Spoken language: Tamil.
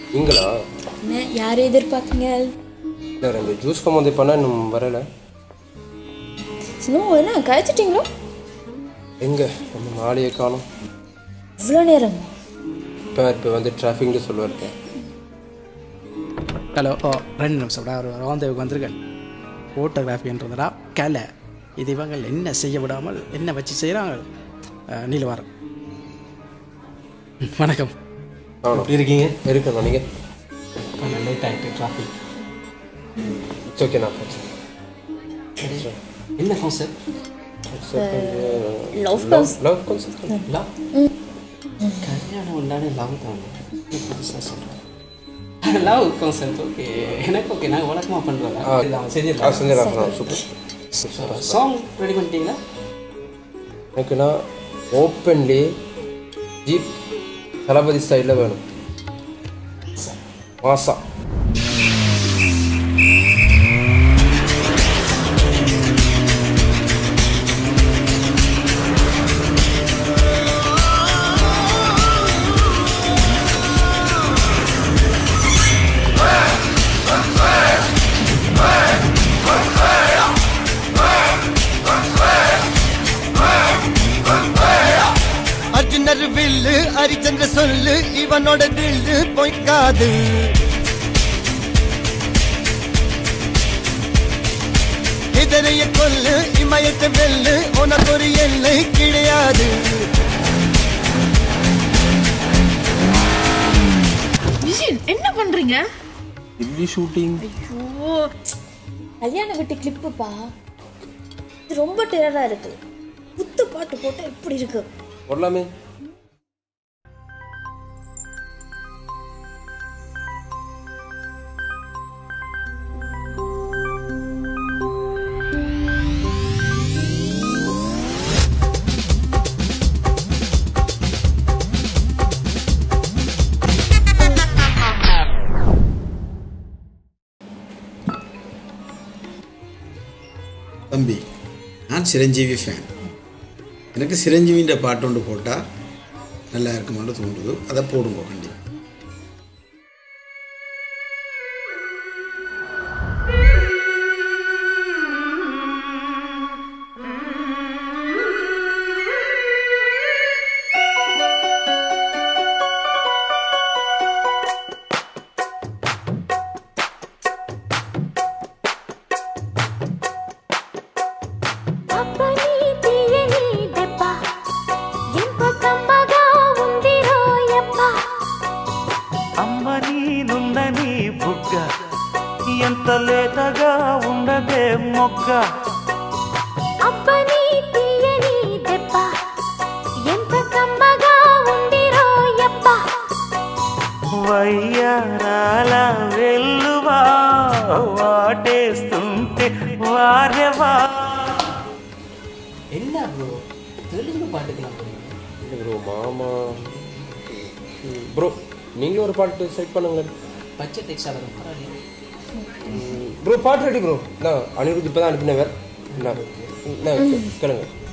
நீங்களா என்ன யாரை எதிர்பார்க்கீங்க இல்லை ரெண்டு ஜூஸ் கொண்டு பண்ணால் இன்னும் வரலை இன்னும் என்ன கழிச்சிட்டிங்களோ எங்கே நம்ம மாலையை காணும் இவ்வளோ நேரம் இப்போ இப்போ வந்து டிராஃபிக்னு சொல்லுவார் ஹலோ ஓ ரெண்டு நிமிஷம் ஒரு ரோந்தேவுக்கு வந்திருக்கேன் ஃபோட்டோகிராஃபின்றதுடா கலை இது இவங்க என்ன செய்ய விடாமல் என்ன வச்சு செய்கிறாங்க நீலவாரம் வணக்கம் ஆமாம் இருக்கீங்க இருக்கணும் நீங்கள் கொஞ்சம் லேட் ஆகிட்டு டிராஃபிக் இட்ஸ் ஓகே நான் பிரச்சனை என்ன கான்செப்ட் லவ் கான்ஸ் லவ் கான்செப்ட் லவ் கல்யாணம் உண்டான லவ் தான் புதுசாக சொல்கிறேன் லவ் கான்செப்ட் ஓகே எனக்கு ஓகே நாங்கள் வழக்கமாக பண்ணுறோம் ஆ அவன் செஞ்சிடலாம் செஞ்சிடலாம் சூப்பர் சாங் ரெடி பண்ணிட்டீங்களா எனக்குன்னா ஓப்பன்லி ஜீப் தளபதி ஸ்டைலில் வேணும் மாசா அர்ஜுனர் வில்லு ஹரிச்சந்திர சொல்லு இவனோட தில்லு பொய்க்காது இதனைய கொல்லு இமயத்தை வெல்லு உனக்கு ஒரு எல்லை கிடையாது விஜயன் என்ன பண்றீங்க இப்படி ஷூட்டிங் ஐயோ கல்யாண வீட்டு கிளிப்புப்பா இது ரொம்ப டெரராக இருக்கு குத்து பாட்டு போட்டால் எப்படி இருக்கு போடலாமே தம்பி நான் சிரஞ்சீவி ஃபேன் எனக்கு சிரஞ்சீவின்ற பாட்டு ஒன்று போட்டால் நல்லா இருக்குமான்னு தோன்றுது அதை போடுங்க கண்டிப்பாக అమ్మ నీ నుందని బుగ్గ ఎంత లేతగా ఉండదే మొగ్గ వయ్యారాల వెల్లువా వాటేస్తుంటే వారెవా என்ன ப்ரோ தெலுங்கு பாட்டுக்கெல்லாம் போறீங்க இல்லை ப்ரோ மாமா ப்ரோ நீங்களும் ஒரு பாட்டு செலக்ட் பண்ணுங்களேன் பச்சை டெக்ஸ்டாலர் பரவாயில்லையா ப்ரோ பாட்டு ரெடி ப்ரோ நான் அனிருத் இப்போ தான் அனுப்பினவர் நான் நான் கேளுங்க